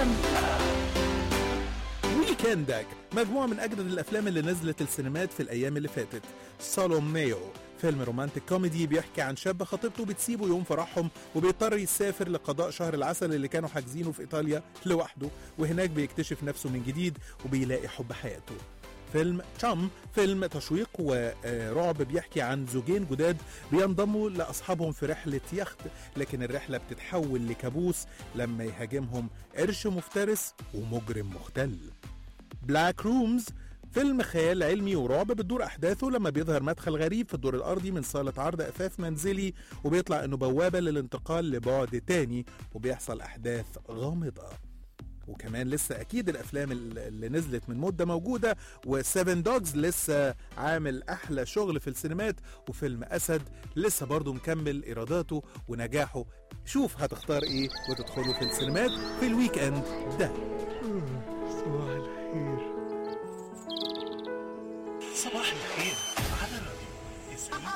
ام ويكندك مجموعة من أجدد الأفلام اللي نزلت السينمات في الأيام اللي فاتت سالوميو فيلم رومانتك كوميدي بيحكي عن شاب خطيبته بتسيبه يوم فرحهم وبيضطر يسافر لقضاء شهر العسل اللي كانوا حاجزينه في إيطاليا لوحده وهناك بيكتشف نفسه من جديد وبيلاقي حب حياته فيلم تشام فيلم تشويق ورعب بيحكي عن زوجين جداد بينضموا لأصحابهم في رحلة يخت لكن الرحلة بتتحول لكابوس لما يهاجمهم قرش مفترس ومجرم مختل بلاك رومز فيلم خيال علمي ورعب بتدور احداثه لما بيظهر مدخل غريب في الدور الارضي من صاله عرض اثاث منزلي وبيطلع انه بوابه للانتقال لبعد تاني وبيحصل احداث غامضه وكمان لسه اكيد الافلام اللي نزلت من مده موجوده وسيفن دوجز لسه عامل احلى شغل في السينمات وفيلم اسد لسه برضه مكمل ايراداته ونجاحه شوف هتختار ايه وتدخله في السينمات في الويك اند ده صباح الخير صباح الخير